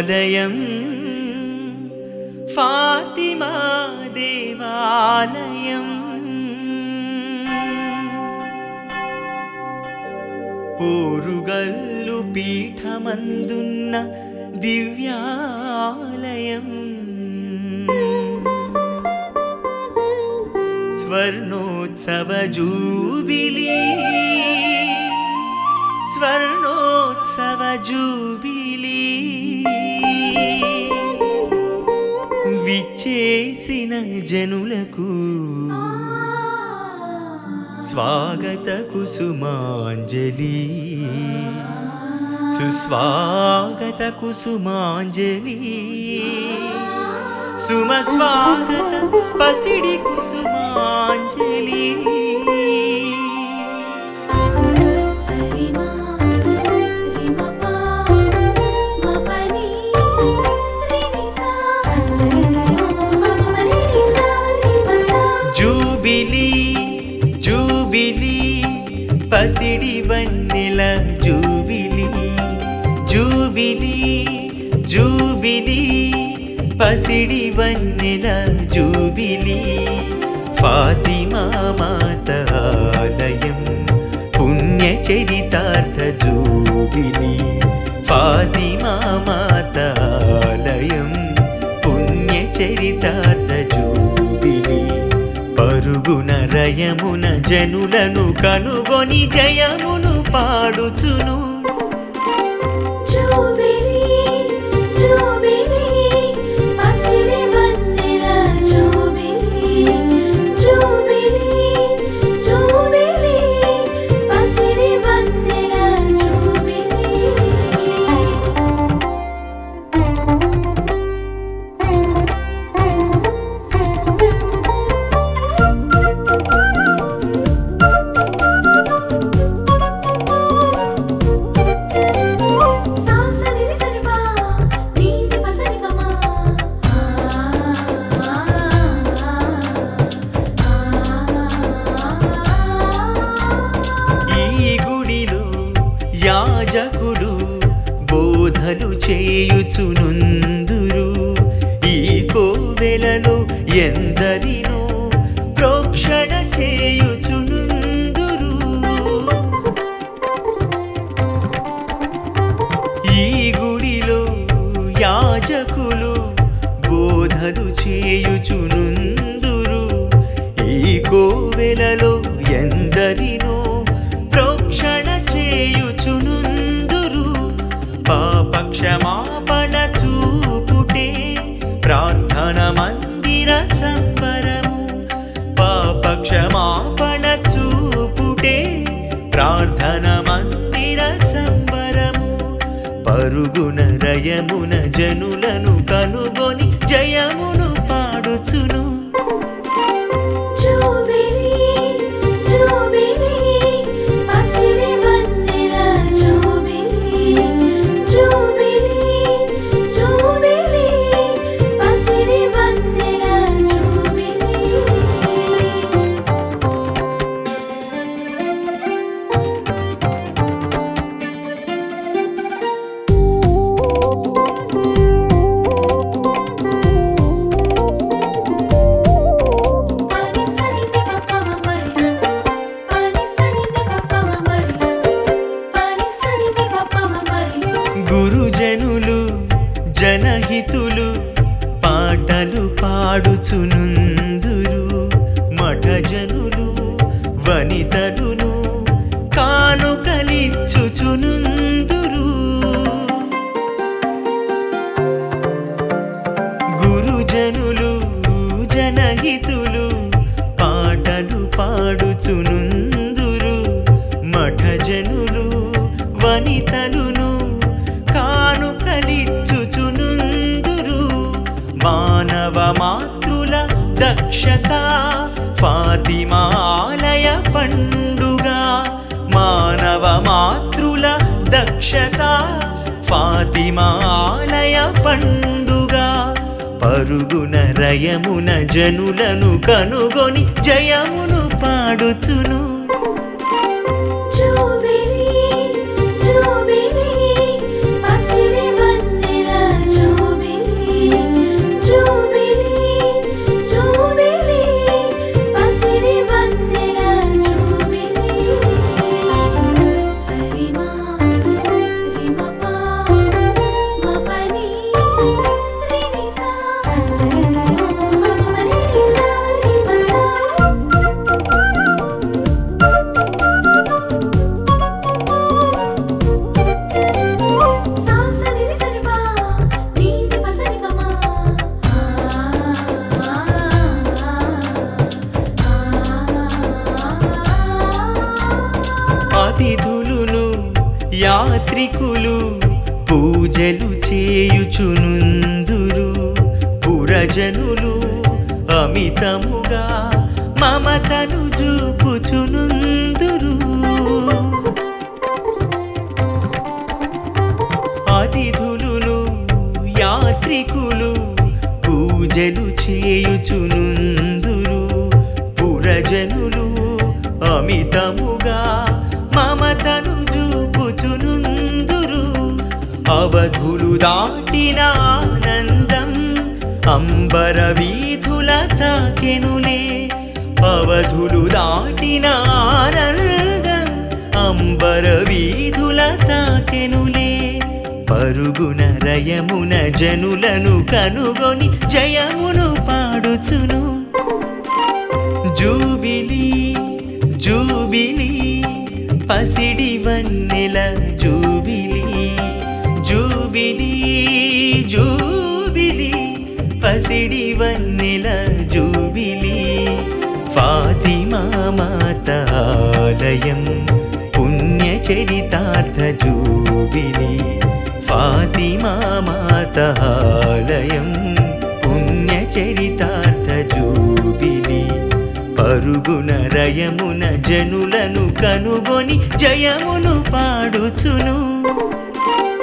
ఆలయం ఫాతిమా దేవాలయం ఓరుగల్లు పీఠమందున్న దివ్యాలయం స్వర్ణోత్సవ జూబిలీ స్వర్ణోత్సవ జూబిలీ విచ్చేసిన జనులకు స్వాగత కుసుమాంజలి సుస్వాగత కుసుమాంజలి సుమ స్వాగత పసిడి కుసుమాంజలి సరిమా రిమపా మపని రినిసా సరిమపని రినిసా రిమసా జూబిలీ జూబిలీ పసిడి వన్నెల జూబిలీ జూబిలీ జూబిలీ పసిడి వన్నెల జూబిలీ ఫాతిమా మాత ఆలయం పుణ్యచరితార్థ జూబిలీ ఫాతిమా మాత ఆలయం పుణ్యచరితార్థ జూబిలీ పరుగున రయమున జనులను కనుగొని జయమును పాడుచును జూబిలీ జూబిలీ పసిడి వన్నెల జూబిలీ జూబిలీ జూబిలీ పసిడి వన్నెల జూబిలీ సాసని సరిమా నీటి పసరి కమా ఈ గుడిలో యాజకులు బోధలు చేయుచునుందురు ఈ కోవెలలో ఎందరినో ప్రోక్షణ చేయుచునుందురు ఈ గుడిలో యాజకులు బోధలు చేయుచునుందురు ఈ కోవెలలో ఎందరినో ప్రోక్షణ చేయుచునుందురు పాప క్షమాపణ చూపుటే ప్రార్థన మందిర సంబరము పాప క్షమాపణ చూపుటే ప్రార్థన మందిర సంబరము పరుగున రయమున జనులను కనుగొని జయమును పాడుచును జూబిలీ జూబిలీ పసిడి వన్నెల జూబిలీ జూబిలీ జూబిలీ పసిడి వన్నెల జూబిలీ పాని సరిని పప్పమ మరి పాని సరిని పప్పమ మరి పాని సరిని పప్పమ మరి గురుజనులు జనహితులు పాటలు పాడుచునుందురు మఠజనులు వనితలును కానుకలిచ్చుచునుందురు గురుజనులు జనహితులు పాటలు పాడుచునుందురు మఠజనులు వనితలును కానుకలిచ్చుచునుందురు మానవ మాతృల దక్షత ఫాతిమాలయ పండుగ మానవ మాతృల దక్షత ఫాతిమాలయ పండుగ పరుగున రయమున జనులను కనుగొని జయమును పాడుచును జూబిలీ జూబిలీ పసిడి వన్నెల జూబిలీ యాత్రికులు పూజలు చేయుచునుందురు పురజనులు అమితముగా మమతను చూపుచునుందురు అతిథులును యాత్రికులు పూజలు చేయుచునుందురు పురజనులు అమితముగా మమతను చూపుచునుందురు అవధులు దాటిన ఆనందం అంబర వీధుల తాకెనులే అవధులు దాటిన ఆనందం అంబర వీధుల తాకెనులే పరుగున రయమున జనులను కనుగొని జయమును పాడుచును జూబిలి జూబిలి పసిడి వన్నెల జూబిలి జూబిలి జూబిలి పసిడి వన్నెల జూబిలి ఫాతిమా మాత ఆలయం పుణ్యచరితార్థ జూబిలి ఫాతిమా మాత ఆలయం పుణ్యచరితార్థ జూబిలి పరుగున రయమున జనులను కనుగొని జయమును పాడుచును